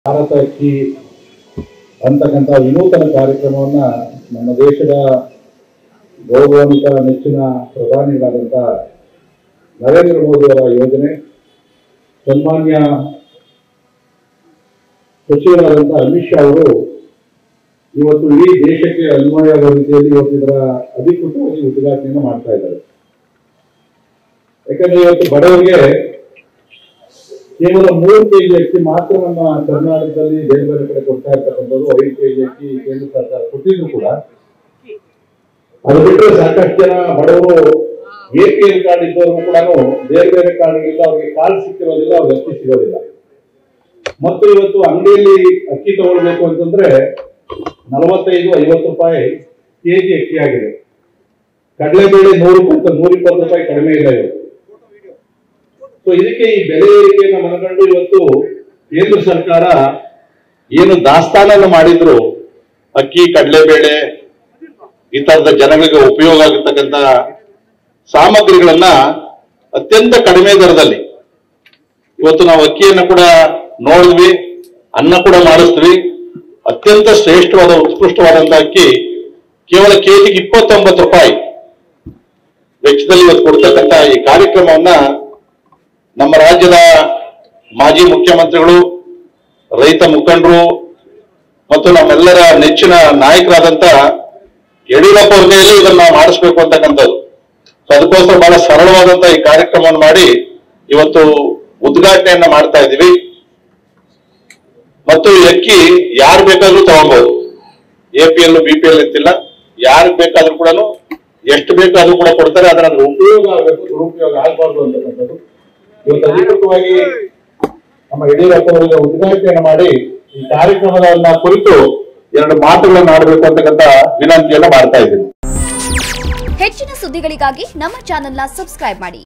ಭಾರತ ಅಕ್ಕಿ ಅಂತಕ್ಕಂಥ ವಿನೂತನ ಕಾರ್ಯಕ್ರಮವನ್ನ ನಮ್ಮ ದೇಶದ ಗೌರವಾನ್ವಿತ ನೆಚ್ಚಿನ ಪ್ರಧಾನಿಗಳಾದಂಥ ನರೇಂದ್ರ ಮೋದಿ ಅವರ ಯೋಜನೆ ಸನ್ಮಾನ್ಯ ಸಚಿವರಾದಂಥ ಅಮಿತ್ ಶಾ ಅವರು ಇವತ್ತು ಇಡೀ ದೇಶಕ್ಕೆ ಅನ್ವಯ ಆಗೋ ರೀತಿಯಲ್ಲಿ ಇವತ್ತು ಇದರ ಅಧಿಕೃತವಾಗಿ ಉದ್ಘಾಟನೆಯನ್ನು ಮಾಡ್ತಾ ಇದ್ದಾರೆ ಯಾಕಂದ್ರೆ ಇವತ್ತು ಬಡವರಿಗೆ ಕೇವಲ ಮೂರು ಕೆಜಿ ಅಕ್ಕಿ ಮಾತ್ರ ನಮ್ಮ ಕರ್ನಾಟಕದಲ್ಲಿ ಬೇರೆ ಬೇರೆ ಕಡೆ ಕೊಡ್ತಾ ಇರ್ತಕ್ಕಂಥದ್ದು ಐದು ಕೆಜಿ ಅಕ್ಕಿ ಕೇಂದ್ರ ಸರ್ಕಾರ ಕೊಟ್ಟಿದ್ರು ಕೂಡ ಅದು ಬಿಟ್ಟರೆ ಸಾಕಷ್ಟು ಜನ ಬಡವರು ಎ ಪಿ ಎಲ್ ಕಾರ್ಡ್ ಇದ್ದವರು ಕೂಡ ಬೇರೆ ಬೇರೆ ಕಾರ್ಡ್ಗಳಿಂದ ಅವ್ರಿಗೆ ಕಾರ್ಡ್ ಸಿಕ್ಕಿರೋದಿಲ್ಲ ಅವ್ರಿಗೆ ಅಕ್ಕಿ ಸಿಗೋದಿಲ್ಲ ಮತ್ತು ಇವತ್ತು ಅಂಗಡಿಯಲ್ಲಿ ಅಕ್ಕಿ ತಗೊಳ್ಬೇಕು ಅಂತಂದ್ರೆ ನಲವತ್ತೈದು ಐವತ್ತು ರೂಪಾಯಿ ಕೆಜಿ ಅಕ್ಕಿ ಆಗಿದೆ ಕಡಲೆಬೇಳೆ ನೂರು ರೂಪಾಯಿ ನೂರ ಇಪ್ಪತ್ತು ರೂಪಾಯಿ ಕಡಿಮೆ ಇಲ್ಲ ಇವತ್ತು ಸೊ ಇದಕ್ಕೆ ಈ ಬೆಲೆ ಏರಿಕೆಯನ್ನು ಮನಗಂಡು ಇವತ್ತು ಕೇಂದ್ರ ಸರ್ಕಾರ ಏನು ದಾಸ್ತಾನನ್ನು ಮಾಡಿದ್ರು ಅಕ್ಕಿ ಕಡಲೆಬೇಳೆ ಈ ತರದ ಜನಗಳಿಗೆ ಉಪಯೋಗ ಆಗತಕ್ಕಂತ ಸಾಮಗ್ರಿಗಳನ್ನ ಅತ್ಯಂತ ಕಡಿಮೆ ದರದಲ್ಲಿ ಇವತ್ತು ನಾವು ಅಕ್ಕಿಯನ್ನು ಕೂಡ ನೋಡಿದ್ವಿ ಅನ್ನ ಕೂಡ ಮಾಡಿಸ್ತೀವಿ ಅತ್ಯಂತ ಶ್ರೇಷ್ಠವಾದ ಉತ್ಕೃಷ್ಟವಾದಂತಹ ಅಕ್ಕಿ ಕೇವಲ ಕೆಜಿಗೆ ಇಪ್ಪತ್ತೊಂಬತ್ತು ರೂಪಾಯಿ ವೆಚ್ಚದಲ್ಲಿ ಇವತ್ತು ಕೊಡ್ತಕ್ಕಂತ ಈ ಕಾರ್ಯಕ್ರಮವನ್ನ ನಮ್ಮ ರಾಜ್ಯದ ಮಾಜಿ ಮುಖ್ಯಮಂತ್ರಿಗಳು ರೈತ ಮುಖಂಡರು ಮತ್ತು ನಮ್ಮೆಲ್ಲರ ನೆಚ್ಚಿನ ನಾಯಕರಾದಂತ ಯಡಿಯೂರಪ್ಪ ಅವ್ರ ಮೇಲೆ ಇದನ್ನ ಮಾಡಿಸ್ಬೇಕು ಅಂತಕ್ಕಂಥದ್ದು ಸೊ ಅದಕ್ಕೋಸ್ಕರ ಬಹಳ ಸರಳವಾದಂತ ಈ ಕಾರ್ಯಕ್ರಮವನ್ನು ಮಾಡಿ ಇವತ್ತು ಉದ್ಘಾಟನೆಯನ್ನ ಮಾಡ್ತಾ ಇದ್ದೀವಿ ಮತ್ತು ಈ ಅಕ್ಕಿ ಯಾರು ಬೇಕಾದ್ರೂ ತಗೊಬಹುದು A P L B P L ಅಂತಿಲ್ಲ ಯಾರಿಗೆ ಬೇಕಾದ್ರೂ ಕೂಡ ಎಷ್ಟು ಬೇಕಾದ್ರೂ ಕೂಡ ಕೊಡ್ತಾರೆ ಅದರ ಅದ್ರ ಉಪಯೋಗ ಆಗಬೇಕು ದುರುಪಯೋಗ ಆಗಬಾರ್ದು ಅಂತಕ್ಕಂಥದ್ದು ಇವತ್ತು ಅಧಿಕೃತವಾಗಿ ನಮ್ಮ ಯಡಿಯೂರಪ್ಪ ಅವರಿಗೆ ಉದ್ಘಾಟನೆಯನ್ನು ಮಾಡಿ ಈ ಕಾರ್ಯಕ್ರಮದ ಕುರಿತು ಎರಡು ಮಾತುಗಳನ್ನು ಆಡಬೇಕು ಅಂತಕ್ಕಂಥ ವಿನಂತಿಯನ್ನ ಮಾಡ್ತಾ ಇದ್ದೀನಿ ಹೆಚ್ಚಿನ ಸುದ್ದಿಗಳಿಗಾಗಿ ನಮ್ಮ ಚಾನೆಲ್ನ ಸಬ್ಸ್ಕ್ರೈಬ್ ಮಾಡಿ